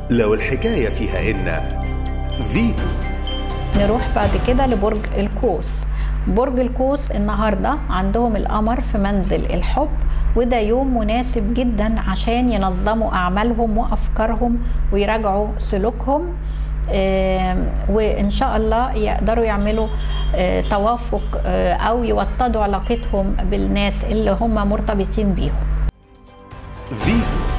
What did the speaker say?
لو الحكاية فيها إن فيتو نروح بعد كده لبرج القوس برج القوس النهارده عندهم القمر في منزل الحب وده يوم مناسب جدا عشان ينظموا اعمالهم وافكارهم ويراجعوا سلوكهم آم، وان شاء الله يقدروا يعملوا آه، توافق آه، او يوطدوا علاقتهم بالناس اللي هم مرتبطين بيهم فيتو